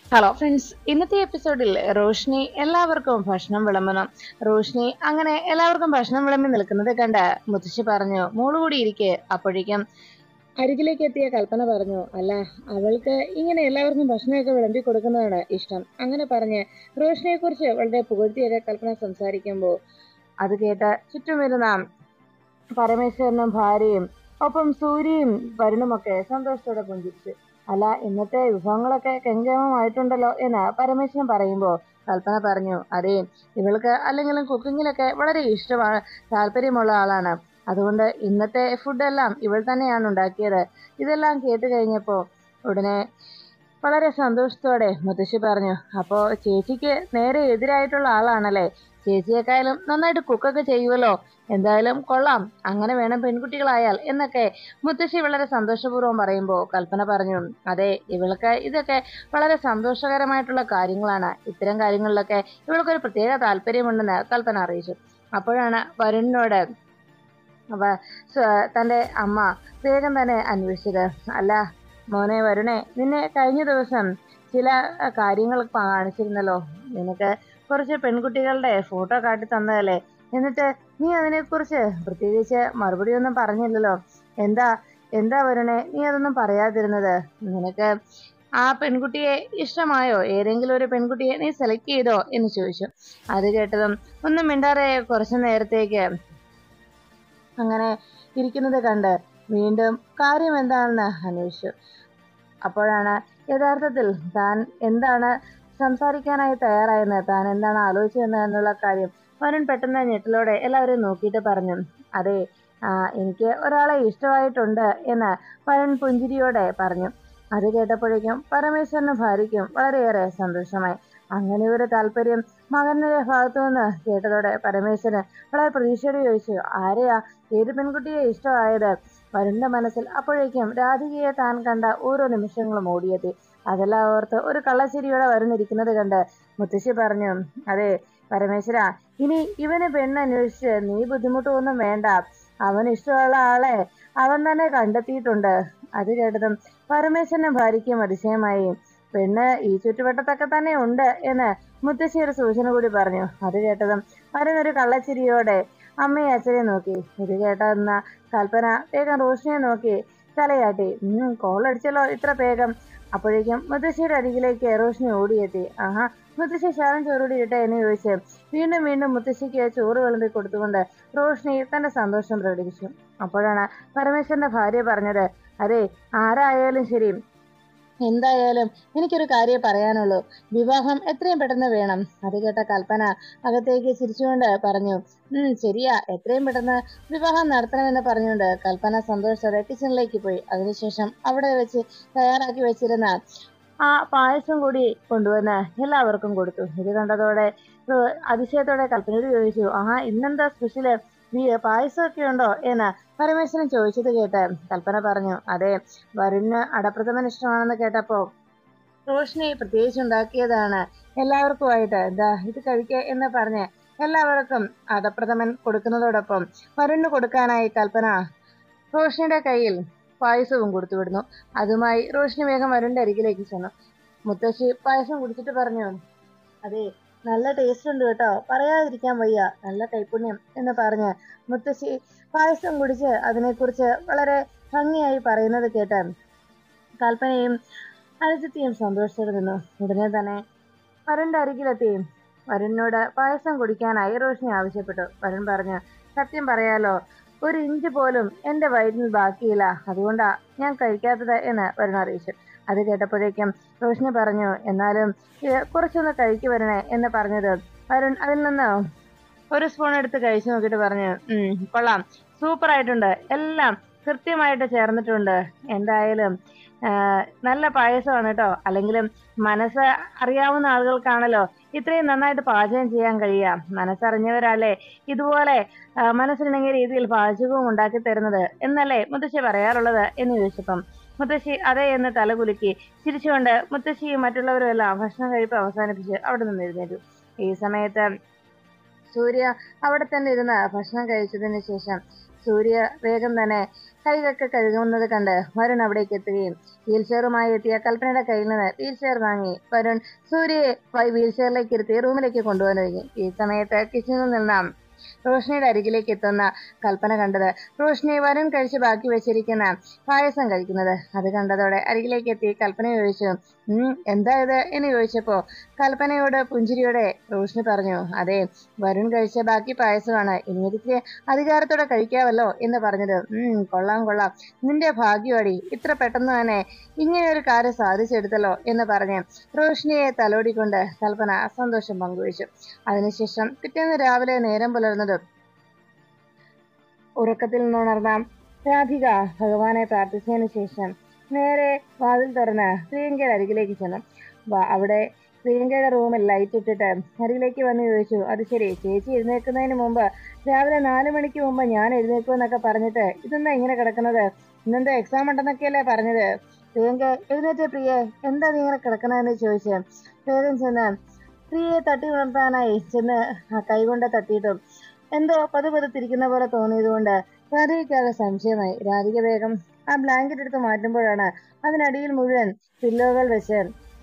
hello friends ഇന്നത്തെ എപ്പിസോഡിൽ റോഷ്നി എല്ലാവർക്കും ഭക്ഷണം വിളമ്പണം റോഷ്നി അങ്ങനെ എല്ലാവർക്കും ഭക്ഷണം വിളമ്പി നിൽക്കുന്നത് കണ്ട് മുത്തശ്ശി പറഞ്ഞു മോള് കൂടി ഇരിക്കെ അപ്പോഴേക്കും അരികിലേക്ക് എത്തിയ കൽപ്പന പറഞ്ഞു അല്ല അവൾക്ക് ഇങ്ങനെ എല്ലാവർക്കും ഭക്ഷണമൊക്കെ വിളമ്പി കൊടുക്കുന്നതാണ് ഇഷ്ടം അങ്ങനെ പറഞ്ഞ് റോഷ്നിയെ കുറിച്ച് വളരെ പുകഴ്ത്തിയൊക്കെ കൽപ്പന സംസാരിക്കുമ്പോൾ അത് കേട്ട് ചുറ്റും വരുന്ന പരമേശ്വരനും ഭാര്യയും ഒപ്പം സൂര്യയും വരുണുമൊക്കെ സന്തോഷത്തോടെ പുഞ്ചിരിച്ചു അല്ല ഇന്നത്തെ വിഭവങ്ങളൊക്കെ കെങ്കേമമായിട്ടുണ്ടല്ലോ എന്ന് പരമേശ്വരൻ പറയുമ്പോൾ കൽപ്പന പറഞ്ഞു അതെ ഇവൾക്ക് അല്ലെങ്കിലും കുക്കിങ്ങിലൊക്കെ വളരെ ഇഷ്ടമാണ് താല്പര്യമുള്ള ആളാണ് അതുകൊണ്ട് ഇന്നത്തെ ഫുഡെല്ലാം ഇവൾ തന്നെയാണ് ഉണ്ടാക്കിയത് ഇതെല്ലാം കേട്ട് കഴിഞ്ഞപ്പോൾ ഉടനെ വളരെ സന്തോഷത്തോടെ മുത്തശ്ശി പറഞ്ഞു അപ്പോൾ ചേച്ചിക്ക് നേരെ എതിരായിട്ടുള്ള ആളാണല്ലേ ചേച്ചിയെക്കായാലും നന്നായിട്ട് കുക്കൊക്കെ ചെയ്യുമല്ലോ എന്തായാലും കൊള്ളാം അങ്ങനെ വേണം പെൺകുട്ടികളായാൽ എന്നൊക്കെ മുത്തശ്ശി വളരെ സന്തോഷപൂർവ്വം പറയുമ്പോൾ കൽപ്പന പറഞ്ഞു അതെ ഇവൾക്ക് ഇതൊക്കെ വളരെ സന്തോഷകരമായിട്ടുള്ള കാര്യങ്ങളാണ് ഇത്തരം കാര്യങ്ങളിലൊക്കെ ഇവൾക്കൊരു പ്രത്യേക താല്പര്യമുണ്ടെന്ന് കൽപ്പന അറിയിച്ചു അപ്പോഴാണ് വരുണിനോട് അവ സ്വ- തന്റെ അമ്മ വേഗം തന്നെ അന്വേഷിച്ചത് അല്ല മോനെ വരുണേ നിന്നെ കഴിഞ്ഞ ദിവസം ചില അഹ്, കാര്യങ്ങൾ കാണിച്ചിരുന്നല്ലോ നിനക്ക് കുറച്ച് പെൺകുട്ടികളുടെ ഫോട്ടോ കാട്ടി തന്നതല്ലേ എന്നിട്ട് നീ അതിനെക്കുറിച്ച് പ്രത്യേകിച്ച് മറുപടിയൊന്നും പറഞ്ഞില്ലല്ലോ എന്താ എന്താ വരുണേ നീ അതൊന്നും പറയാതിരുന്നത് നിനക്ക് ആ പെൺകുട്ടിയെ ഇഷ്ടമായോ ഏതെങ്കിലും ഒരു പെൺകുട്ടിയെ നീ സെലക്ട് ചെയ്തോ എന്ന് ചോദിച്ചു അത് കേട്ടതും ഒന്നും മിണ്ടാതെ കുറച്ചു നേരത്തേക്ക് അങ്ങനെ ഇരിക്കുന്നത് കണ്ട് വീണ്ടും കാര്യം എന്താണെന്ന് അന്വേഷിച്ചു അപ്പോഴാണ് യഥാർത്ഥത്തിൽ താൻ എന്താണ് സംസാരിക്കാനായി തയ്യാറായെന്ന് താൻ എന്താണ് ആലോചിച്ചതെന്ന് എന്നുള്ള കാര്യം വരുൺ പെട്ടെന്ന് ഞെട്ടലോടെ എല്ലാവരെയും നോക്കിയിട്ട് പറഞ്ഞു അതെ ആ, എനിക്ക് ഒരാളെ ഇഷ്ടമായിട്ടുണ്ട് എന്ന് വരുൺ പുഞ്ചിരിയോടെ പറഞ്ഞു അത് കേട്ടപ്പോഴേക്കും പരമേശ്വരനും ഭാര്യയ്ക്കും വളരെയേറെ സന്തോഷമായി അങ്ങനെ ഒരു താല്പര്യം മകന്റെ ഭാഗത്തു നിന്ന് കേട്ടതോടെ പരമേശ്വരൻ വളരെ പ്രതീക്ഷയോടെ ചോദിച്ചു ആരെയാ ഏത് പെൺകുട്ടിയെ ഇഷ്ടമായത് വരുണിന്റെ മനസ്സിൽ അപ്പോഴേക്കും രാധികയെ താൻ കണ്ട ഓരോ നിമിഷങ്ങളും ഓടിയെത്തി അതെല്ലാം ഓർത്ത് ഒരു കള്ളച്ചിരിയോടെ വരുന്നിരിക്കുന്നത് കണ്ട് മുത്തശ്ശി പറഞ്ഞു അതെ പരമേശ്വര ഇനി ഇവന് പെണ്ണ് അന്വേഷിച്ച് നീ ബുദ്ധിമുട്ടൊന്നും വേണ്ട അവന് ഇഷ്ടമുള്ള ആളെ അവൻ തന്നെ കണ്ടെത്തിയിട്ടുണ്ട് അത് കേട്ടതും പരമേശ്വരനും ഭാര്യയ്ക്കും അതിശയമായി പെണ്ണ് ഈ ചുറ്റുവട്ടത്തൊക്കെ തന്നെ ഉണ്ട് എന്ന് മുത്തശ്ശി ഒരു സൂചന കൂടി പറഞ്ഞു അത് കേട്ടതും വരുൺ ഒരു കള്ളച്ചിരിയോടെ അമ്മയെ അച്ഛനെ നോക്കി ഇത് കേട്ടെന്ന കൽപ്പന വേഗം റോഷിനെ നോക്കി തലയാട്ടി ഉം കോളടിച്ചല്ലോ ഇത്ര വേഗം അപ്പോഴേക്കും മുത്തശ്ശിയുടെ അരികിലേക്ക് റോഷിനി ഓടിയെത്തി ആഹാ മുത്തശ്ശി ശരം ചോറൂടി ഇട്ടെ എന്ന് ചോദിച്ച് വീണ്ടും വീണ്ടും മുത്തശ്ശിക്ക് ചോറ് വിളമ്പി കൊടുത്തുകൊണ്ട് റോഷിനി തന്റെ സന്തോഷം പ്രകടിപ്പിച്ചു അപ്പോഴാണ് പരമേശ്വരന്റെ ഭാര്യ പറഞ്ഞത് അതെ ആരായാലും ശരി എന്തായാലും എനിക്കൊരു കാര്യം പറയാനുള്ളൂ വിവാഹം എത്രയും പെട്ടെന്ന് വേണം അത് കേട്ട കൽപ്പന അകത്തേക്ക് ചിരിച്ചുകൊണ്ട് പറഞ്ഞു ഉം ശരിയാ എത്രയും പെട്ടെന്ന് വിവാഹം നടത്തണമെന്ന് പറഞ്ഞുകൊണ്ട് കൽപ്പന സന്തോഷത്തോടെ കിച്ചണിലേക്ക് പോയി അതിനുശേഷം അവിടെ വെച്ച് തയ്യാറാക്കി വെച്ചിരുന്ന ആ പായസം കൂടി കൊണ്ടുവന്ന് എല്ലാവർക്കും കൊടുത്തു ഇത് കണ്ടതോടെ ഏഹ്, അതിശയത്തോടെ കൽപ്പനയോട് ചോദിച്ചു ആ ഇന്നെന്താ സ്പെഷ്യല് പായസമൊക്കെ ഉണ്ടോ എന്ന് പരമേശ്വരൻ ചോദിച്ചത് കേട്ട് കൽപ്പന പറഞ്ഞു അതെ വരുണിന് അടപ്രഥമൻ ഇഷ്ടമാണെന്ന് കേട്ടപ്പോ റോഷിനി പ്രത്യേകിച്ച് ഉണ്ടാക്കിയതാണ് എല്ലാവർക്കുമായിട്ട് എന്താ ഇത് കഴിക്കുക എന്ന് പറഞ്ഞ് എല്ലാവർക്കും അടപ്രഥമൻ കൊടുക്കുന്നതോടൊപ്പം വരുണിന് കൊടുക്കാനായി കൽപ്പന റോഷിനിയുടെ കയ്യിൽ പായസവും കൊടുത്തു വിടുന്നു അതുമായി റോഷിനി വേഗം വരുണിന്റെ അരികിലേക്ക് ചെന്നു മുത്തശ്ശി പായസം കുടിച്ചിട്ട് പറഞ്ഞു അതെ നല്ല ടേസ്റ്റ് ഉണ്ട് കേട്ടോ പറയാതിരിക്കാൻ വയ്യ നല്ല കൈപുണ്യം എന്ന് പറഞ്ഞ് മുത്തശ്ശി പായസം കുടിച്ച് അതിനെക്കുറിച്ച് വളരെ ഭംഗിയായി പറയുന്നത് കേട്ട് കൽപ്പനയും അനുജത്തിയും സന്തോഷത്തോടെ നിന്നു ഉടനെ തന്നെ വരുണിന്റെ അരികിലെത്തി വരുണിനോട് പായസം കുടിക്കാനായി റോഷിനി ആവശ്യപ്പെട്ടു വരുൺ പറഞ്ഞു സത്യം പറയാലോ ഒരു ഇഞ്ച് പോലും എന്റെ വയറ്റിൽ ബാക്കിയില്ല അതുകൊണ്ടാ ഞാൻ കഴിക്കാത്തത് എന്ന് വരുൺ അറിയിച്ചു അത് കേട്ടപ്പോഴേക്കും റോഷിനി പറഞ്ഞു എന്നാലും ഇത് കുറച്ചൊന്ന് കഴിക്കു വരണേ എന്ന് പറഞ്ഞത് വരുൺ അതിൽ നിന്ന് ഒരു സ്പൂൺ എടുത്ത് കഴിച്ചു നോക്കിയിട്ട് പറഞ്ഞു ഉം കൊള്ളാം സൂപ്പർ ആയിട്ടുണ്ട് എല്ലാം കൃത്യമായിട്ട് ചേർന്നിട്ടുണ്ട് എന്തായാലും ആ, നല്ല പായസമാണ് കേട്ടോ അല്ലെങ്കിലും മനസ്സ് അറിയാവുന്ന ആളുകൾക്കാണല്ലോ ഇത്രയും നന്നായിട്ട് പാചകം ചെയ്യാൻ കഴിയുക മനസ്സറിഞ്ഞവരല്ലേ ഇതുപോലെ ആ, മനസ്സിനിണങ്ങിയ രീതിയിൽ പാചകവും ഉണ്ടാക്കി തരുന്നത് എന്നല്ലേ മുത്തശ്ശി പറയാറുള്ളത് എന്ന് ചോദിച്ചപ്പം മുത്തശ്ശി അതെ എന്ന് തലകുലുക്കി ചിരിച്ചുകൊണ്ട് മുത്തശ്ശിയും മറ്റുള്ളവരും എല്ലാം ഭക്ഷണം കഴിപ്പ് അവസാനിപ്പിച്ച് അവിടെ നിന്ന് എഴുന്നേറ്റു ഈ സമയത്ത് സൂര്യ അവിടെ തന്നെ ഇരുന്ന് ഭക്ഷണം കഴിച്ചതിന് ശേഷം സൂര്യ വേഗം തന്നെ കൈകൊക്കെ കഴുകുന്നത് കണ്ട് വരുൺ അവിടേക്ക് എത്തുകയും വീൽ ചെയറുമായി എത്തിയ കൽപ്പനയുടെ കയ്യിൽ നിന്ന് വീൽ ചെയർ വാങ്ങി വരുൺ സൂര്യയെ വീൽ ചെയറിലേക്ക് ഇരുത്തി റൂമിലേക്ക് കൊണ്ടുവന്നു ഈ സമയത്ത് കിച്ചണിൽ നിന്നാം റോഷ്നിയുടെ അരികിലേക്ക് എത്തുന്ന കൽപ്പന കണ്ടത് റോഷ്നി വരുൺ കഴിച്ച് ബാക്കി വെച്ചിരിക്കുന്ന പായസം കഴിക്കുന്നത് അത് കണ്ടതോടെ അരികിലേക്ക് എത്തി കൽപ്പന ചോദിച്ചു ഉം എന്താ ഇത് എന്ന് ചോദിച്ചപ്പോ കൽപ്പനയോട് പുഞ്ചിരിയോടെ റോഷ്നി പറഞ്ഞു അതെ വരുൺ കഴിച്ച ബാക്കി പായസമാണ് ഇനി എനിക്ക് അധികാരത്തോടെ കഴിക്കാവല്ലോ എന്ന് പറഞ്ഞത് ഉം കൊള്ളാം കൊള്ളാം നിന്റെ ഭാഗ്യവാടി ഇത്ര പെട്ടെന്ന് തന്നെ ഇങ്ങനെ ഒരു കാര്യം സാധിച്ചെടുത്തല്ലോ എന്ന് പറഞ്ഞ് റോഷ്നിയെ തലോടിക്കൊണ്ട് കൽപ്പന സന്തോഷം പങ്കുവച്ചു അതിനുശേഷം പിറ്റേന്ന് രാവിലെ നേരം പുലർന്നത് ഉറക്കത്തിൽ നിന്നുണർന്ന രാധിക ഭഗവാനെ പ്രാർത്ഥിച്ചതിന് ശേഷം നേരെ വാതിൽ തുറന്ന് പ്രിയങ്കയുടെ അരികിലേക്ക് ചെന്നു വ- അവിടെ പ്രിയങ്കയുടെ റൂമിൽ ലൈറ്റ് ഇട്ടിട്ട് അരികിലേക്ക് വന്ന് ചോദിച്ചു അത് ശരി ചേച്ചി എഴുന്നേൽക്കുന്നതിന് മുമ്പ് രാവിലെ നാല് മണിക്ക് മുമ്പ് ഞാൻ എഴുന്നേക്കുമെന്നൊക്കെ പറഞ്ഞിട്ട് ഇതെന്താ ഇങ്ങനെ കിടക്കുന്നത് ഇന്നെന്താ എക്സാം ഉണ്ടെന്നൊക്കെയല്ലേ പറഞ്ഞത് പ്രിയങ്ക എഴുന്നേറ്റ് പ്രിയ എന്താ നീ ഇങ്ങനെ കിടക്കണതെന്ന് ചോദിച്ചു വേഗം ചെന്ന് പ്രിയയെ തട്ടി ഉണർത്താനായി ചെന്ന് ആ കൈകൊണ്ട് തട്ടിയിട്ടും എന്തോ പതുപതുത്തിരിക്കുന്ന പോലെ തോന്നിയതുകൊണ്ട് രാധികയ്ക്കാകെ സംശയമായി രാധിക വേഗം ആ ബ്ലാങ്കറ്റ് എടുത്ത് മാറ്റുമ്പോഴാണ് അതിനടിയിൽ മുഴുവൻ പില്ലോകൾ വെച്ച്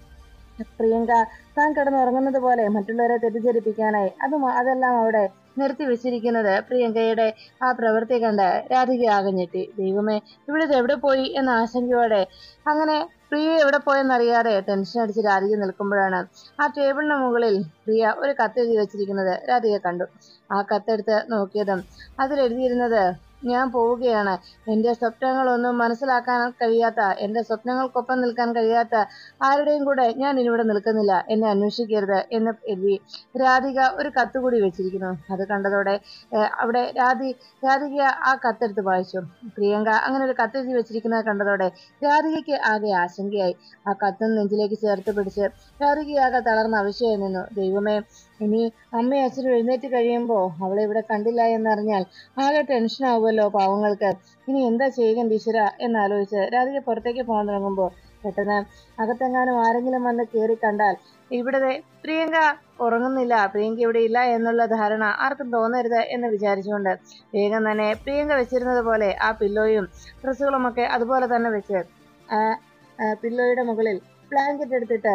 പ്രിയങ്ക താൻ കിടന്നുറങ്ങുന്നത് പോലെ മറ്റുള്ളവരെ തെറ്റിദ്ധരിപ്പിക്കാനായി അത് മ- അതെല്ലാം അവിടെ നിർത്തി വെച്ചിരിക്കുന്നത് പ്രിയങ്കയുടെ ആ പ്രവൃത്തി കണ്ട് രാധിക ആകെ ഞെട്ടി ദൈവമേ ഇവിടെ ഇത് എവിടെ പോയി എന്ന ആശങ്കയോടെ അങ്ങനെ പ്രിയ എവിടെ പോയെന്നറിയാതെ ടെൻഷൻ അടിച്ച് രാധിക നിൽക്കുമ്പോഴാണ് ആ ടേബിളിന് മുകളിൽ പ്രിയ ഒരു കത്ത് എഴുതി വെച്ചിരിക്കുന്നത് രാധിക കണ്ടു ആ കത്തെടുത്ത് നോക്കിയതും അതിലെഴുതിയിരുന്നത് ഞാൻ പോവുകയാണ് എന്റെ സ്വപ്നങ്ങളൊന്നും മനസ്സിലാക്കാൻ കഴിയാത്ത എന്റെ സ്വപ്നങ്ങൾക്കൊപ്പം നിൽക്കാൻ കഴിയാത്ത ആരുടെയും കൂടെ ഞാൻ ഇനിവിടെ നിൽക്കുന്നില്ല എന്നെ അന്വേഷിക്കരുത് എന്ന് എഴുതി രാധിക ഒരു കത്ത് കൂടി വെച്ചിരിക്കുന്നു അത് കണ്ടതോടെ ഏഹ്, അവിടെ രാധി രാധിക ആ കത്തെടുത്ത് വായിച്ചു പ്രിയങ്ക അങ്ങനെ ഒരു കത്ത് എഴുതി വെച്ചിരിക്കുന്നത് കണ്ടതോടെ രാധികയ്ക്ക് ആകെ ആശങ്കയായി ആ കത്ത് നെഞ്ചിലേക്ക് ചേർത്ത് പിടിച്ച് രാധികയാകെ തളർന്ന അവശ്യമായി നിന്നു ദൈവമേ ഇനി അമ്മയും അച്ഛനും എഴുന്നേറ്റ് കഴിയുമ്പോൾ അവളെ ഇവിടെ കണ്ടില്ല എന്നറിഞ്ഞാൽ ആകെ ടെൻഷൻ ആവുമല്ലോ പാവങ്ങൾക്ക് ഇനി എന്താ ചെയ്യുക ടീച്ചര എന്നാലോചിച്ച് രാധിക പുറത്തേക്ക് പോകാൻ തുടങ്ങുമ്പോൾ പെട്ടെന്ന് അകത്തെങ്ങാനും ആരെങ്കിലും വന്ന് കയറി കണ്ടാൽ ഇവിടെ ദേ പ്രിയങ്ക ഉറങ്ങുന്നില്ല പ്രിയങ്ക ഇവിടെ ഇല്ല എന്നുള്ള ധാരണ ആർക്കും തോന്നരുത് എന്ന് വിചാരിച്ചുകൊണ്ട് വേഗം തന്നെ പ്രിയങ്ക വെച്ചിരുന്നത് പോലെ ആ പില്ലോയും ഡ്രസ്സുകളും ഒക്കെ അതുപോലെ തന്നെ വെച്ച് ആ ആ പില്ലോയുടെ മുകളിൽ ബ്ലാങ്കറ്റ് എടുത്തിട്ട്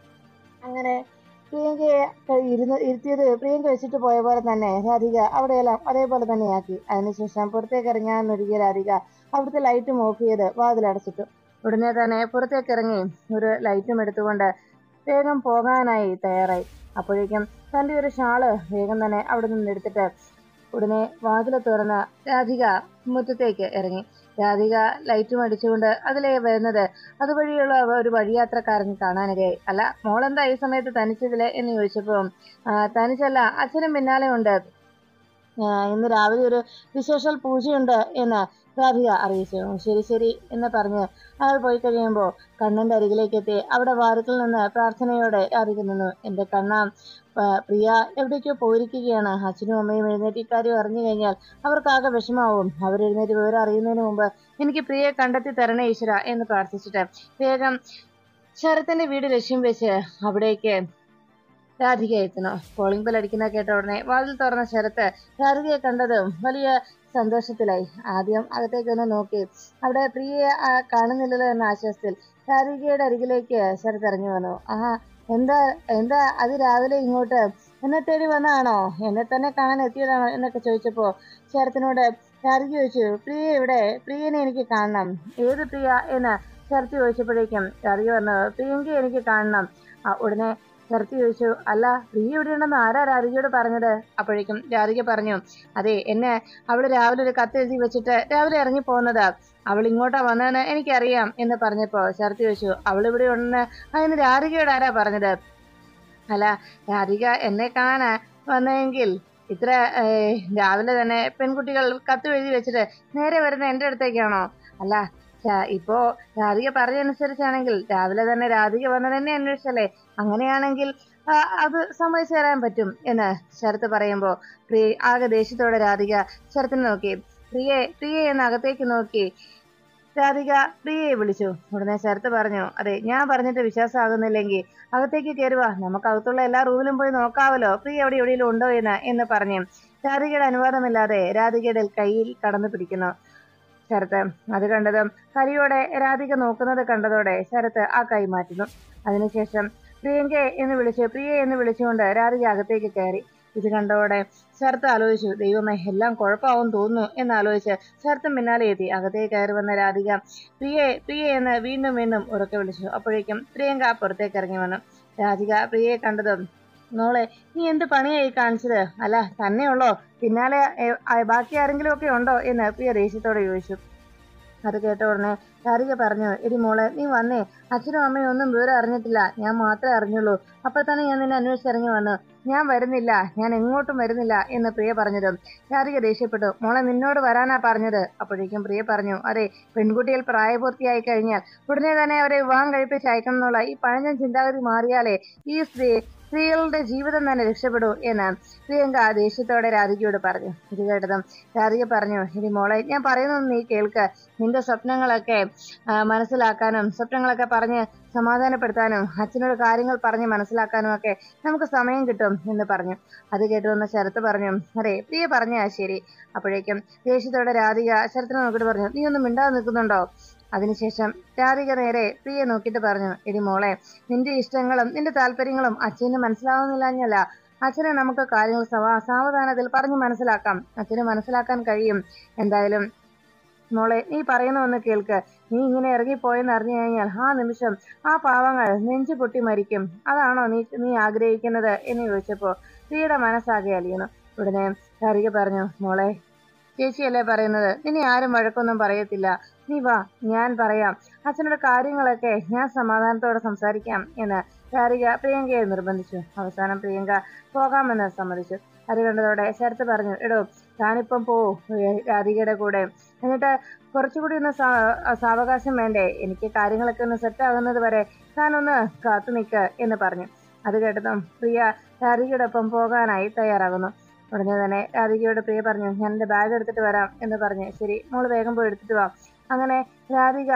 അങ്ങനെ പ്രിയങ്കയെ ക- ഇരുന്ന് ഇരുത്തിയത് പ്രിയങ്ക വെച്ചിട്ട് പോയ പോലെ തന്നെ രാധിക അവിടെയെല്ലാം അതേപോലെ തന്നെയാക്കി അതിനുശേഷം പുറത്തേക്ക് ഇറങ്ങാൻ ഒരുങ്ങിയ രാധിക അവിടുത്തെ ലൈറ്റും ഓഫ് ചെയ്ത് വാതിലടച്ചിട്ടു ഉടനെ തന്നെ പുറത്തേക്ക് ഇറങ്ങി ഒരു ലൈറ്റും എടുത്തുകൊണ്ട് വേഗം പോകാനായി തയ്യാറായി അപ്പോഴേക്കും തന്റെ ഒരു ഷാള് വേഗം തന്നെ അവിടെ നിന്ന് എടുത്തിട്ട് ഉടനെ വാതിൽ തുറന്ന രാധിക മുറ്റത്തേക്ക് ഇറങ്ങി രാധിക ലൈറ്റും അടിച്ചുകൊണ്ട് അതിലേ വരുന്നത് അതുവഴിയുള്ള ഒരു വഴിയാത്രക്കാരൻ കാണാനിടയായി അല്ല മോളെന്താ ഈ സമയത്ത് തനിച്ചതില് എന്ന് ചോദിച്ചപ്പോ "ആ, തനിച്ചല്ല അച്ഛനും പിന്നാലെ ഉണ്ട് ആ, ഇന്ന് രാവിലെ ഒരു വിശേഷൽ പൂജയുണ്ട് എന്ന് രാധിക അറിയിച്ചു ശരി ശരി എന്ന് പറഞ്ഞ് അയാൾ പോയി കഴിയുമ്പോൾ കണ്ണന്റെ അരികിലേക്ക് എത്തി അവിടെ വാതിൽക്കൽ നിന്ന് പ്രാർത്ഥനയോടെ രാധിക നിന്നു എന്റെ കണ്ണ ആ, പ്രിയ എവിടേക്കോ പോയിരിക്കുകയാണ് അച്ഛനും അമ്മയും എഴുന്നേറ്റ് ഇക്കാര്യം അറിഞ്ഞു കഴിഞ്ഞാൽ അവർക്കാകെ വിഷമാവും അവരെഴുന്നേറ്റ് വിവരം അറിയുന്നതിന് മുമ്പ് എനിക്ക് പ്രിയയെ കണ്ടെത്തി തരണേ ഈശ്വര എന്ന് പ്രാർത്ഥിച്ചിട്ട് വേഗം ശരത്തിന്റെ വീട് ലക്ഷ്യം വെച്ച് അവിടേക്ക് രാധിക എത്തുന്നു കോളിംഗ് ബെൽ അടിക്കുന്ന കേട്ട ഉടനെ വാതിൽ തുറന്ന ശരത്ത് രാധികയെ കണ്ടതും വലിയ സന്തോഷത്തിലായി ആദ്യം അകത്തേക്ക് ഒന്ന് നോക്കി അവിടെ പ്രിയയെ ആ, കാണുന്നില്ലല്ലോ എന്ന ആശ്വാസത്തിൽ രാധികയുടെ അരികിലേക്ക് ശരത്ത് ഇറങ്ങി വന്നു ആഹാ എന്താ എന്താ അത് രാവിലെ ഇങ്ങോട്ട് എന്നെ തേടി വന്നതാണോ എന്നെ തന്നെ കാണാൻ എത്തിയതാണോ എന്നൊക്കെ ചോദിച്ചപ്പോ ശരത്തിനോട് രാധിക ചോദിച്ചു പ്രിയ ഇവിടെ പ്രിയനെ എനിക്ക് കാണണം ഏത് പ്രിയ എന്ന് ശരത്ത് ചോദിച്ചപ്പോഴേക്കും രാധിക പറഞ്ഞു പ്രിയങ്കയെ എനിക്ക് കാണണം ആ, ഉടനെ ശരത്ത് ചോദിച്ചു അല്ല പ്രിയ ഇവിടെ ഉണ്ടെന്ന് ആരാ രാധികയോട് പറഞ്ഞത് അപ്പോഴേക്കും രാധിക പറഞ്ഞു അതെ എന്നെ അവള് രാവിലെ ഒരു കത്ത് എഴുതി വെച്ചിട്ട് രാവിലെ ഇറങ്ങി പോകുന്നതാ അവൾ ഇങ്ങോട്ടാ വന്നതെന്ന് എനിക്കറിയാം എന്ന് പറഞ്ഞപ്പോ ശരത്ത് ചോദിച്ചു അവൾ ഇവിടെ ഉണ്ടെന്ന് അതിന് രാധികയോട് ആരാ പറഞ്ഞത് അല്ല രാധിക എന്നെ കാണാനാ വന്നതെങ്കിൽ ഇത്ര ഏഹ്, രാവിലെ തന്നെ പെൺകുട്ടികൾ കത്ത് എഴുതി വെച്ചിട്ട് നേരെ വരുന്ന എന്റെ അടുത്തേക്കാണോ അല്ല ച- ഇപ്പോ രാധിക പറഞ്ഞനുസരിച്ചാണെങ്കിൽ രാവിലെ തന്നെ രാധിക വന്നത് തന്നെ അന്വേഷിച്ചല്ലേ അങ്ങനെയാണെങ്കിൽ ആ, അത് സമ്മതിച്ചു തരാൻ പറ്റും എന്ന് ശരത്ത് പറയുമ്പോ പ്രിയ ആകെ ദേഷ്യത്തോടെ രാധിക ശരത്തിനെ നോക്കി പ്രിയെ പ്രിയെ എന്ന് അകത്തേക്ക് നോക്കി രാധിക പ്രിയയെ വിളിച്ചു ഉടനെ ശരത്ത് പറഞ്ഞു അതെ ഞാൻ പറഞ്ഞിട്ട് വിശ്വാസമാകുന്നില്ലെങ്കിൽ അകത്തേക്ക് കയറുക നമുക്ക് അകത്തുള്ള എല്ലാ റൂമിലും പോയി നോക്കാവല്ലോ പ്രിയ എവിടെ എവിടെയെങ്കിലും ഉണ്ടോ എന്ന് എന്ന് പറഞ്ഞു രാധികയുടെ അനുവാദമില്ലാതെ രാധികയുടെ കയ്യിൽ കടന്നു പിടിക്കുന്നു ശരത്ത് അത് കണ്ടതും കലിയോടെ രാധിക നോക്കുന്നത് കണ്ടതോടെ ശരത്ത് ആ കൈ മാറ്റുന്നു അതിനുശേഷം പ്രിയങ്കെ എന്ന് വിളിച്ച് പ്രിയ എന്ന് വിളിച്ചുകൊണ്ട് രാധിക അകത്തേക്ക് കയറി ഇത് കണ്ടതോടെ ശരത്ത് ആലോചിച്ചു ദൈവമേ എല്ലാം കുഴപ്പമാവും തോന്നുന്നു എന്നാലോചിച്ച് ശരത്തും പിന്നാലെ എത്തി അകത്തേക്ക് കയറി വന്ന രാധിക പ്രിയെ പ്രിയെ എന്ന് വീണ്ടും വീണ്ടും ഉറക്കെ വിളിച്ചു അപ്പോഴേക്കും പ്രിയങ്ക പുറത്തേക്ക് ഇറങ്ങി വന്നു രാധിക പ്രിയയെ കണ്ടതും മോളെ നീ എന്ത് പണിയായി കാണിച്ചത് അല്ല തന്നെയുള്ളോ പിന്നാലെ ഏ, ആ, ബാക്കി ആരെങ്കിലും ഒക്കെ ഉണ്ടോ എന്ന് പ്രിയ ദേഷ്യത്തോടെ ചോദിച്ചു അത് കേട്ട ഉടനെ രാധിക പറഞ്ഞു എടി മോളെ നീ വന്നേ അച്ഛനും അമ്മയും ഒന്നും വിവരം അറിഞ്ഞിട്ടില്ല ഞാൻ മാത്രമേ അറിഞ്ഞുള്ളൂ അപ്പൊ തന്നെ ഞാൻ നിന്നെ അന്വേഷിച്ചിറങ്ങി വന്നു ഞാൻ വരുന്നില്ല ഞാൻ എങ്ങോട്ടും വരുന്നില്ല എന്ന് പ്രിയ പറഞ്ഞതും രാധിക ദേഷ്യപ്പെട്ടു മോളെ നിന്നോട് വരാനാ പറഞ്ഞത് അപ്പോഴേക്കും പ്രിയ പറഞ്ഞു അതെ പെൺകുട്ടികൾ പ്രായപൂർത്തിയായി കഴിഞ്ഞാൽ ഉടനെ തന്നെ അവരെ വിവാഹം കഴിപ്പിച്ച് അയക്കണം എന്നുള്ള ഈ പഴഞ്ഞ ചിന്താഗതി മാറിയാലേ ഈ സ്ത്രീ സ്ത്രീകളുടെ ജീവിതം തന്നെ രക്ഷപ്പെടൂ എന്ന് പ്രിയങ്ക ദേഷ്യത്തോടെ രാധികയോട് പറഞ്ഞു ഇത് കേട്ടതും രാധിക പറഞ്ഞു ഇനി മോളെ ഞാൻ പറയുന്നത് നീ കേൾക്ക് നിന്റെ സ്വപ്നങ്ങളൊക്കെ ആ, മനസ്സിലാക്കാനും സ്വപ്നങ്ങളൊക്കെ പറഞ്ഞ് സമാധാനപ്പെടുത്താനും അച്ഛനോട് കാര്യങ്ങൾ പറഞ്ഞ് മനസ്സിലാക്കാനും ഒക്കെ നമുക്ക് സമയം കിട്ടും എന്ന് പറഞ്ഞു അത് കേട്ടു വന്ന ശരത്ത് പറഞ്ഞു അതെ പ്രിയ പറഞ്ഞാ ശരി അപ്പോഴേക്കും ദേഷ്യത്തോടെ രാധിക ശരത്തിനെ നോക്കിയിട്ട് പറഞ്ഞു നീ ഒന്നും മിണ്ടാതെ നിൽക്കുന്നുണ്ടോ അതിനുശേഷം രാധിക നേരെ പ്രിയെ നോക്കിയിട്ട് പറഞ്ഞു എടി മോളെ നിന്റെ ഇഷ്ടങ്ങളും നിന്റെ താല്പര്യങ്ങളും അച്ഛന് മനസ്സിലാവുന്നില്ല അച്ഛനെ നമുക്ക് കാര്യങ്ങൾ സവാ സാവധാനത്തിൽ പറഞ്ഞു മനസ്സിലാക്കാം അച്ഛന് മനസ്സിലാക്കാൻ കഴിയും എന്തായാലും മോളെ നീ പറയുന്ന ഒന്ന് കേൾക്ക് നീ ഇങ്ങനെ ഇറങ്ങിപ്പോയെന്ന് അറിഞ്ഞു കഴിഞ്ഞാൽ ആ നിമിഷം ആ പാവങ്ങൾ നെഞ്ചു പൊട്ടി മരിക്കും അതാണോ നീ നീ ആഗ്രഹിക്കുന്നത് എന്ന് ചോദിച്ചപ്പോ പ്രിയയുടെ മനസ്സാകെ അലിയുന്നു ഉടനെ രാധിക പറഞ്ഞു മോളെ ചേച്ചിയല്ലേ പറയുന്നത് നിന്നെ ആരും വഴക്കൊന്നും പറയത്തില്ല നീ വാ ഞാൻ പറയാം അച്ഛനോട് കാര്യങ്ങളൊക്കെ ഞാൻ സമാധാനത്തോടെ സംസാരിക്കാം എന്ന് രാധിക പ്രിയങ്കയെ നിർബന്ധിച്ചു അവസാനം പ്രിയങ്ക പോകാമെന്ന് സമ്മതിച്ചു അത് കണ്ടതോടെ ശരത്ത് പറഞ്ഞു എടോ താനിപ്പം പോ ഏ, രാധികയുടെ കൂടെ എന്നിട്ട് കുറച്ചുകൂടി ഒന്ന് സാ- സാവകാശം വേണ്ടേ എനിക്ക് കാര്യങ്ങളൊക്കെ ഒന്ന് സെറ്റ് ആകുന്നത് വരെ താനൊന്ന് കാത്തു നിൽക്ക് എന്ന് പറഞ്ഞു അത് കേട്ടതും പ്രിയ രാധികയുടെ ഒപ്പം പോകാനായി തയ്യാറാകുന്നു ഉടനെ തന്നെ രാധികയോട് പ്രിയ പറഞ്ഞു ഞാൻ എൻ്റെ ബാഗ് എടുത്തിട്ട് വരാം എന്ന് പറഞ്ഞു ശരി മോള് വേഗം പോയി എടുത്തിട്ട് വാ അങ്ങനെ രാധിക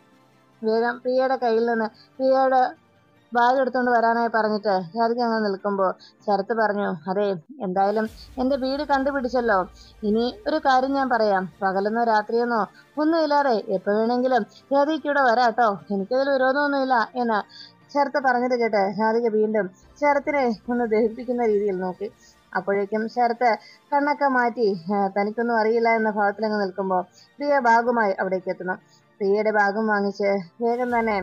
വേഗം പ്രിയയുടെ കയ്യിൽ നിന്ന് പ്രിയയുടെ ബാഗ് എടുത്തുകൊണ്ട് വരാനായി പറഞ്ഞിട്ട് രാധിക അങ്ങ് നിൽക്കുമ്പോൾ ശരത്ത് പറഞ്ഞു അതെ എന്തായാലും എൻ്റെ വീട് കണ്ടുപിടിച്ചല്ലോ ഇനി ഒരു കാര്യം ഞാൻ പറയാം പകലെന്നോ രാത്രിയെന്നോ ഒന്നുമില്ലാതെ എപ്പോ വേണമെങ്കിലും രാധികയ്ക്കൂടെ വരാട്ടോ എനിക്കതിൽ വിരോധമൊന്നുമില്ല എന്ന് ശരത്ത് പറഞ്ഞത് കേട്ട് രാധിക വീണ്ടും ശരത്തിനെ ഒന്ന് ദഹിപ്പിക്കുന്ന രീതിയിൽ നോക്കി അപ്പോഴേക്കും ശരത്ത് കണ്ണൊക്കെ മാറ്റി "ആ, തനിക്കൊന്നും അറിയില്ല എന്ന ഭാവത്തിലങ്ങ് നിൽക്കുമ്പോൾ പ്രിയ ബാഗുമായി അവിടേക്ക് എത്തുന്നു പ്രിയയുടെ ബാഗും വാങ്ങിച്ച് വേഗം തന്നെ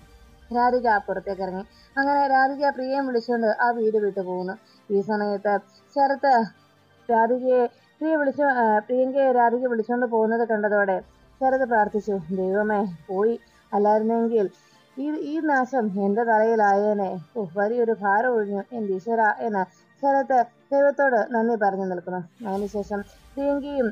രാധിക പുറത്തേക്ക് ഇറങ്ങി അങ്ങനെ രാധിക പ്രിയയും വിളിച്ചുകൊണ്ട് ആ വീട് വിട്ടു പോകുന്നു ഈ സമയത്ത് ശരത്ത് രാധികയെ പ്രിയ വിളിച്ചു ആ, പ്രിയങ്കയെ രാധിക വിളിച്ചുകൊണ്ട് പോകുന്നത് കണ്ടതോടെ ശരത് പ്രാർത്ഥിച്ചു ദൈവമേ പോയി അല്ലായിരുന്നെങ്കിൽ ഈ ഈ നാശം എന്റെ തലയിലായേനെ ഓ വലിയൊരു ഭാരം ഒഴിഞ്ഞു എന്റെ ഈശ്വര എന്ന് ശരത്ത് ദൈവത്തോട് നന്ദി പറഞ്ഞു നിൽക്കുന്നു അതിനുശേഷം പ്രിയങ്കയും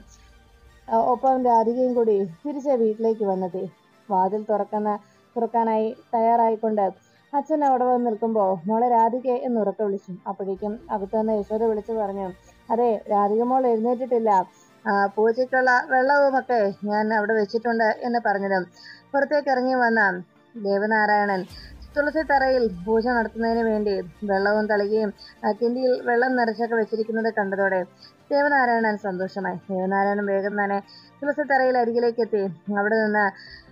ആ, ഒപ്പം രാധികയും കൂടി തിരിച്ച് വീട്ടിലേക്ക് വന്നെത്തി വാതിൽ തുറക്കുന്ന തുറക്കാനായി തയ്യാറായിക്കൊണ്ട് അച്ഛൻ അവിടെ വന്ന് നിൽക്കുമ്പോൾ മോളെ രാധികെ എന്ന് ഉറക്കെ വിളിച്ചു അപ്പോഴേക്കും അകത്ത് നിന്ന് യശോദ വിളിച്ചു പറഞ്ഞു അതെ രാധിക മോൾ എഴുന്നേറ്റിട്ടില്ല ആ, പൂജയ്ക്കുള്ള വെള്ളവുമൊക്കെ ഞാൻ അവിടെ വെച്ചിട്ടുണ്ട് എന്ന് പറഞ്ഞതും പുറത്തേക്ക് ഇറങ്ങി വന്ന ദേവനാരായണൻ തുളസി തറയിൽ പൂജ നടത്തുന്നതിന് വേണ്ടി വെള്ളവും തളികയും ആ, കിണ്ടിയിൽ വെള്ളം നിറച്ചൊക്കെ വെച്ചിരിക്കുന്നത് കണ്ടതോടെ ദേവനാരായണൻ സന്തോഷമായി ദേവനാരായണൻ വേഗം തന്നെ തുളസി തറയിൽ അരികിലേക്ക് എത്തി അവിടെ നിന്ന്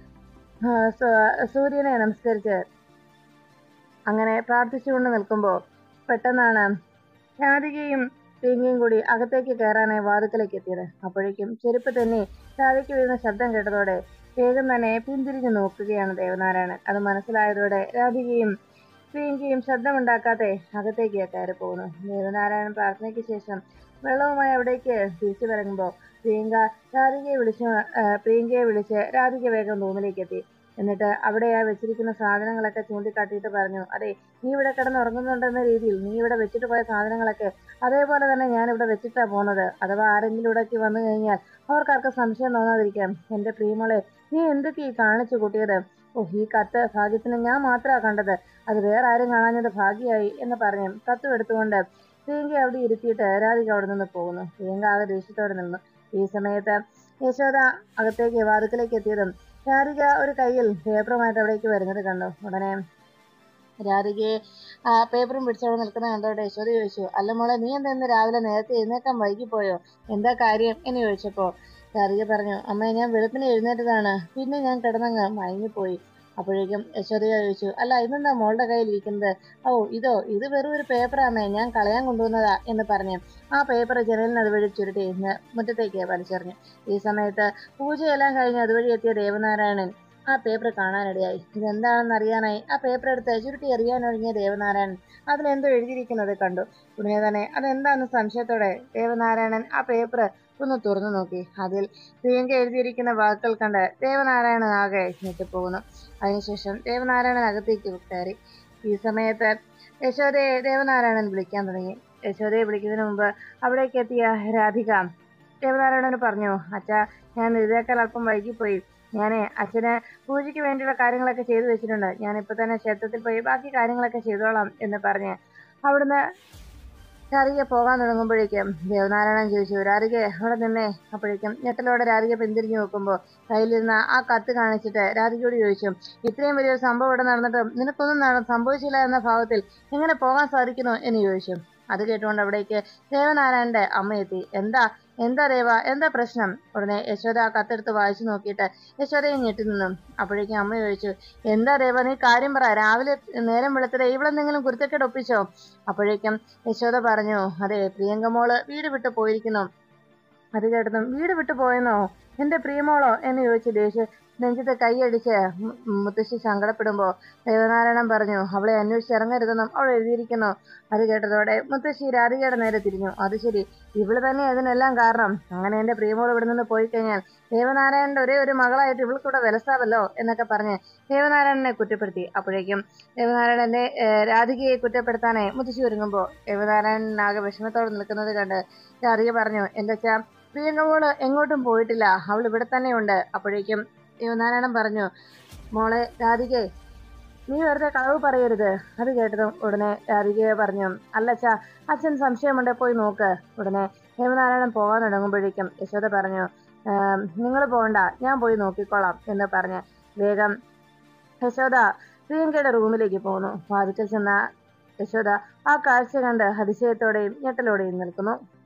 ആ, സൂ- സൂര്യനെ നമസ്കരിച്ച് അങ്ങനെ പ്രാർത്ഥിച്ചുകൊണ്ട് നിൽക്കുമ്പോൾ പെട്ടെന്നാണ് രാധികയും തേങ്ങയും കൂടി അകത്തേക്ക് കയറാനായി വാതുക്കലേക്ക് എത്തിയത് അപ്പോഴേക്കും ചെരുപ്പ് തന്നെ രാധിക്ക് വീഴുന്ന ശബ്ദം കേട്ടതോടെ വേഗം തന്നെ പിന്തിരിഞ്ഞു നോക്കുകയാണ് ദേവനാരായണൻ അത് മനസ്സിലായതോടെ രാധികയും പ്രിയങ്കയും ശബ്ദമുണ്ടാക്കാതെ അകത്തേക്ക് കയറി പോകുന്നു ദേവനാരായണൻ പ്രാർത്ഥനയ്ക്ക് ശേഷം വെള്ളവുമായി അവിടേക്ക് തിരിച്ചു വരുമ്പോൾ പ്രിയങ്ക രാധികയെ വിളിച്ച് ആ, പ്രിയങ്കയെ വിളിച്ച് രാധിക വേഗം റൂമിലേക്ക് എത്തി എന്നിട്ട് അവിടെ ആ വെച്ചിരിക്കുന്ന സാധനങ്ങളൊക്കെ ചൂണ്ടിക്കാട്ടിയിട്ട് പറഞ്ഞു അതെ നീ ഇവിടെ കിടന്ന് ഉറങ്ങുന്നുണ്ടെന്ന രീതിയിൽ നീ ഇവിടെ വെച്ചിട്ട് പോയ സാധനങ്ങളൊക്കെ അതേപോലെ തന്നെ ഞാൻ ഇവിടെ വെച്ചിട്ടാ പോന്നത് അഥവാ ആരെങ്കിലും ഇവിടേക്ക് വന്നു കഴിഞ്ഞാൽ അവർക്കാർക്ക് സംശയം തോന്നാതിരിക്കാം എന്റെ പ്രിയമോളെ നീ എന്തൊക്കെ ഈ കാണിച്ചു കൂട്ടിയത് ഓ ഈ കത്ത് ഭാഗ്യത്തിന് ഞാൻ മാത്രമാണ് കണ്ടത് അത് വേറെ ആരും കാണാഞ്ഞത് ഭാഗ്യമായി എന്ന് പറഞ്ഞ് കത്തും എടുത്തുകൊണ്ട് പ്രിയങ്ക അവിടെ ഇരുത്തിയിട്ട് രാധിക അവിടെ നിന്ന് പോകുന്നു പ്രിയങ്ക ആകെ ദേഷ്യത്തോടെ നിന്നു ഈ സമയത്ത് യശോദ അകത്തേക്ക് വാതുക്കലേക്ക് എത്തിയതും രാധിക ഒരു കയ്യിൽ പേപ്പറുമായിട്ട് അവിടേക്ക് വരുന്നത് കണ്ടു ഉടനെ രാധികയെ ആ പേപ്പറും പിടിച്ചവിടെ നിൽക്കുന്ന കണ്ടോടെ യശോദ ചോദിച്ചു അല്ല മോളെ നീ എന്താ ഇന്ന് രാവിലെ നേരത്തെ എഴുന്നേക്കാൻ വൈകിപ്പോയോ എന്താ കാര്യം എന്ന് ചോദിച്ചപ്പോ രാധിക പറഞ്ഞു അമ്മ ഞാൻ വെളുപ്പിന് എഴുന്നേറ്റതാണ് പിന്നെ ഞാൻ കിടന്നങ്ങ് മയങ്ങിപ്പോയി അപ്പോഴേക്കും യശോദ ചോദിച്ചു അല്ല ഇതെന്താ മോളുടെ കയ്യിൽ ഇരിക്കുന്നത് ഓ ഇതോ ഇത് വെറും ഒരു പേപ്പറാമേ ഞാൻ കളയാൻ കൊണ്ടുവന്നതാ എന്ന് പറഞ്ഞു ആ പേപ്പർ ജനലിന് അതുവഴി ചുരുട്ടി ഇന്ന് മുറ്റത്തേക്ക് വലിച്ചെറിഞ്ഞു ഈ സമയത്ത് പൂജയെല്ലാം കഴിഞ്ഞ് അതുവഴി എത്തിയ ദേവനാരായണൻ ആ പേപ്പർ കാണാനിടയായി ഇതെന്താണെന്ന് അറിയാനായി ആ പേപ്പർ എടുത്ത് ചുരുട്ടി എറിയാനൊരുങ്ങിയ ദേവനാരായണൻ അതിലെന്തോ എഴുതിയിരിക്കുന്നത് കണ്ടു ഉടനെ തന്നെ അതെന്താണെന്ന് സംശയത്തോടെ ദേവനാരായണൻ ആ പേപ്പർ ഒന്ന് തുറന്നു നോക്കി അതിൽ പ്രിയങ്ക എഴുതിയിരിക്കുന്ന വാക്കുകൾ കണ്ട് ദേവനാരായണൻ ആകെ ഞെട്ടിപ്പോകുന്നു അതിനുശേഷം ദേവനാരായണൻ അകത്തേക്ക് കയറി ഈ സമയത്ത് യശോദയെ ദേവനാരായണൻ വിളിക്കാൻ തുടങ്ങി യശോദയെ വിളിക്കുന്നതിന് മുമ്പ് അവിടേക്ക് എത്തിയ രാധിക ദേവനാരായണന് പറഞ്ഞു അച്ഛാ ഞാൻ എഴുതേക്കാൾ അല്പം വൈകിപ്പോയി ഞാൻ അച്ഛന് പൂജയ്ക്ക് വേണ്ടിയുള്ള കാര്യങ്ങളൊക്കെ ചെയ്തു വെച്ചിട്ടുണ്ട് ഞാൻ ഇപ്പൊ തന്നെ ക്ഷേത്രത്തിൽ പോയി ബാക്കി കാര്യങ്ങളൊക്കെ ചെയ്തോളാം എന്ന് പറഞ്ഞ് അവിടുന്ന് രാധിക പോകാൻ തുടങ്ങുമ്പോഴേക്കും ദേവനാരായണൻ ചോദിച്ചു രാധിക അവിടെ നിന്നേ അപ്പോഴേക്കും ഞെട്ടലോടെ രാധിക പിന്തിരിഞ്ഞു നോക്കുമ്പോൾ കയ്യിലിരുന്ന ആ കത്ത് കാണിച്ചിട്ട് രാധികയോട് ചോദിച്ചു ഇത്രയും വലിയൊരു സംഭവം ഇവിടെ നടന്നിട്ടും നിനക്കൊന്നും നട സംഭവിച്ചില്ല എന്ന ഭാവത്തിൽ എങ്ങനെ പോകാൻ സാധിക്കുന്നു എന്ന് ചോദിച്ചു അത് കേട്ടുകൊണ്ട് അവിടേക്ക് ദേവനാരായണന്റെ അമ്മ എത്തി എന്താ എന്താ ദേവ എന്താ പ്രശ്നം ഉടനെ യശോദ ആ കത്തെടുത്ത് വായിച്ചു നോക്കിയിട്ട് യശോദയെ ഞെട്ടി നിന്നു അപ്പോഴേക്കും അമ്മ ചോദിച്ചു എന്താ ദേവ നീ കാര്യം പറ രാവിലെ നേരം വെളുത്തത് ഇവളെന്തെങ്കിലും കുരുത്തക്കേട് ഒപ്പിച്ചോ അപ്പോഴേക്കും യശോദ പറഞ്ഞു അതെ പ്രിയങ്ക മോള് വീട് വിട്ടു പോയിരിക്കുന്നു അത് കേട്ടതും വീട് വിട്ടു പോയെന്നോ എന്റെ പ്രിയമോളോ എന്ന് ചോദിച്ചു ദേഷ്യ നെഞ്ചത്ത് കൈയടിച്ച് മു- മുത്തശ്ശി സങ്കടപ്പെടുമ്പോ ദേവനാരായണൻ പറഞ്ഞു അവളെ അന്വേഷിച്ച് ഇറങ്ങരുതെന്നും അവൾ എഴുതിയിരിക്കുന്നു അത് കേട്ടതോടെ മുത്തശ്ശി രാധികയുടെ നേരെ തിരിഞ്ഞു അത് ശരി ഇവള് തന്നെ അതിനെല്ലാം കാരണം അങ്ങനെ എന്റെ പ്രിയമോൾ ഇവിടെ നിന്ന് പോയി കഴിഞ്ഞാൽ ദേവനാരായണന്റെ ഒരേ ഒരു മകളായിട്ട് ഇവൾക്കൂടെ വിലസാവല്ലോ എന്നൊക്കെ പറഞ്ഞ് ദേവനാരായണനെ കുറ്റപ്പെടുത്തി അപ്പോഴേക്കും ദേവനാരായണന്റെ ഏഹ്, രാധികയെ കുറ്റപ്പെടുത്താനായി മുത്തശ്ശി ഒരുങ്ങുമ്പോ ദേവനാരായണൻ ആകെ വിഷമത്തോടെ നിൽക്കുന്നത് കണ്ട് രാധിക പറഞ്ഞു എന്റെ അച്ഛാ പ്രിയങ്കമോള് എങ്ങോട്ടും പോയിട്ടില്ല അവൾ ഇവിടെ തന്നെയുണ്ട് അപ്പോഴേക്കും ദേവനാരായണൻ പറഞ്ഞു മോളെ രാധികേ നീ വെറുതെ കളവ് പറയരുത് അത് കേട്ടതും ഉടനെ രാധികയെ പറഞ്ഞു അല്ലച്ചാ അച്ഛൻ സംശയമുണ്ടെ പോയി നോക്ക് ഉടനെ ദേവനാരായണൻ പോകാൻ തുടങ്ങുമ്പോഴേക്കും യശോദ പറഞ്ഞു നിങ്ങൾ പോകണ്ട ഞാൻ പോയി നോക്കിക്കോളാം എന്ന് പറഞ്ഞ് വേഗം യശോദ പ്രിയങ്കയുടെ റൂമിലേക്ക് പോകുന്നു വാതിക്കൽ ചെന്ന യശോദ ആ കാഴ്ച കണ്ട് അതിശയത്തോടെയും ഞെട്ടലോടെയും നിൽക്കുന്നു